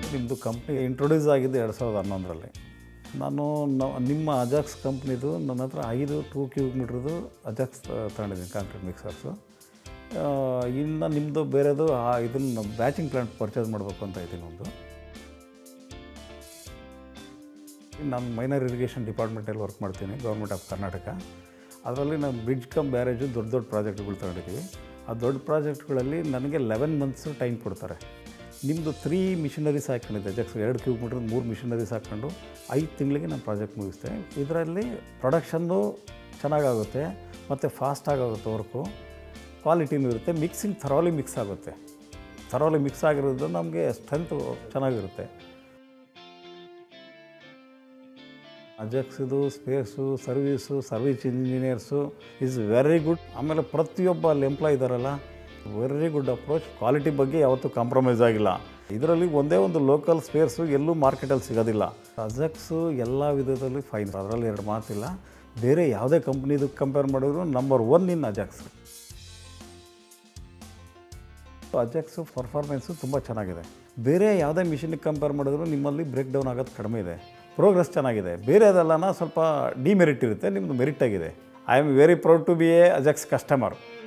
ನಿಮ್ಮದು company introduce ಆಗಿದ್ದು ಎರಡು ಸಾವಿರದ ಹನ್ನೊಂದರಲ್ಲಿ ನಾನು ನ- ನಿಮ್ಮ ಅಜಾಕ್ಸ್ ಕಂಪ್ನಿದು ನನ್ನ ಹತ್ರ ಐದು ಟೂ ಕ್ಯೂಬ್ ಮೀಟ್ರದು ಅಜಾಕ್ಸ್ ತಗೊಂಡಿದ್ದೀನಿ ಕಾಂಕ್ರೀಟ್ ಮಿಕ್ಸರ್ಸು ಇನ್ನು ನಿಮ್ಮದು ಬೇರೆದು ಆ ಇದನ್ನು ಬ್ಯಾಚಿಂಗ್ ಪ್ಲಾಂಟ್ ಪರ್ಚೇಸ್ ಮಾಡಬೇಕು ಅಂತ ಇದ್ದೀನಿ ಒಂದು ನಾನು ಮೈನರ್ ಇರಿಗೇಷನ್ ಡಿಪಾರ್ಟ್ಮೆಂಟಲ್ಲಿ ವರ್ಕ್ ಮಾಡ್ತೀನಿ ಗೌರ್ಮೆಂಟ್ ಆಫ್ ಕರ್ನಾಟಕ ಅದರಲ್ಲಿ ನಾವು ಬ್ರಿಡ್ಜ್ ಕಮ್ ಬ್ಯಾರೇಜು ದೊಡ್ಡ ದೊಡ್ಡ ಪ್ರಾಜೆಕ್ಟ್ಗಳು ತಗೊಂಡಿದ್ದೀವಿ ಆ ದೊಡ್ಡ ಪ್ರಾಜೆಕ್ಟ್ಗಳಲ್ಲಿ ನನಗೆ ಲೆವೆನ್ ಮಂತ್ಸು ಟೈಮ್ ಕೊಡ್ತಾರೆ ನಿಮ್ಮದು ತ್ರೀ ಮಿಷನರೀಸ್ ಹಾಕೊಂಡಿದ್ದೆ ಜಕ್ಸ್ ಎರಡು ಕ್ಯೂಬ್ ಮೀಟ್ರ್ ಮೂರು ಮಿಷನರೀಸ್ ಹಾಕ್ಕೊಂಡು ಐದು ತಿಂಗಳಿಗೆ ನಾನು ಪ್ರಾಜೆಕ್ಟ್ ಮುಗಿಸ್ತೆ ಇದರಲ್ಲಿ ಪ್ರೊಡಕ್ಷನ್ನು ಚೆನ್ನಾಗಾಗುತ್ತೆ ಮತ್ತು ಫಾಸ್ಟಾಗಿ ಆಗುತ್ತೆ ವರ್ಕು ಕ್ವಾಲಿಟಿನೂ ಇರುತ್ತೆ ಮಿಕ್ಸಿಂಗ್ ಥರೋಲಿ ಮಿಕ್ಸ್ ಆಗುತ್ತೆ ಥರೋಲಿ ಮಿಕ್ಸ್ ಆಗಿರೋದು ನಮಗೆ ಸ್ಟ್ರೆಂತು ಚೆನ್ನಾಗಿರುತ್ತೆ ಅಜೆಕ್ಸಿದು space service service engineers is very good ಆಮೇಲೆ ಪ್ರತಿಯೊಬ್ಬ ಅಲ್ಲಿ ಎಂಪ್ಲಾಯ್ ಇದ್ದಾರಲ್ಲ ವೆರಿ ಗುಡ್ ಅಪ್ರೋಚ್ ಕ್ವಾಲಿಟಿ ಬಗ್ಗೆ ಯಾವತ್ತೂ ಕಾಂಪ್ರಮೈಸ್ ಆಗಿಲ್ಲ ಇದರಲ್ಲಿ ಒಂದೇ ಒಂದು ಲೋಕಲ್ ಸ್ಪೇರ್ಸು ಎಲ್ಲೂ ಮಾರ್ಕೆಟಲ್ಲಿ ಸಿಗೋದಿಲ್ಲ ಅಜೆಕ್ಸು ಎಲ್ಲ ವಿಧದಲ್ಲಿ ಫೈನ್ ಅದರಲ್ಲಿ ಎರಡು ಮಾತಿಲ್ಲ ಬೇರೆ ಯಾವುದೇ ಕಂಪ್ನಿದು ಕಂಪೇರ್ ಮಾಡಿದ್ರು number one in Ajax Ajax performance ತುಂಬ ಚೆನ್ನಾಗಿದೆ ಬೇರೆ ಯಾವುದೇ ಮಿಷಿನಿಗೆ ಕಂಪೇರ್ ಮಾಡಿದ್ರು ನಿಮ್ಮಲ್ಲಿ ಬ್ರೇಕ್ ಡೌನ್ ಆಗೋದು ಕಡಿಮೆ ಇದೆ ಪ್ರೋಗ್ರೆಸ್ ಚೆನ್ನಾಗಿದೆ ಬೇರೆದೆಲ್ಲನ ಸ್ವಲ್ಪ ಡಿಮೆರಿಟ್ ಇರುತ್ತೆ ನಿಮ್ಮದು ಮೆರಿಟ್ ಆಗಿದೆ I am very proud to be a Ajax customer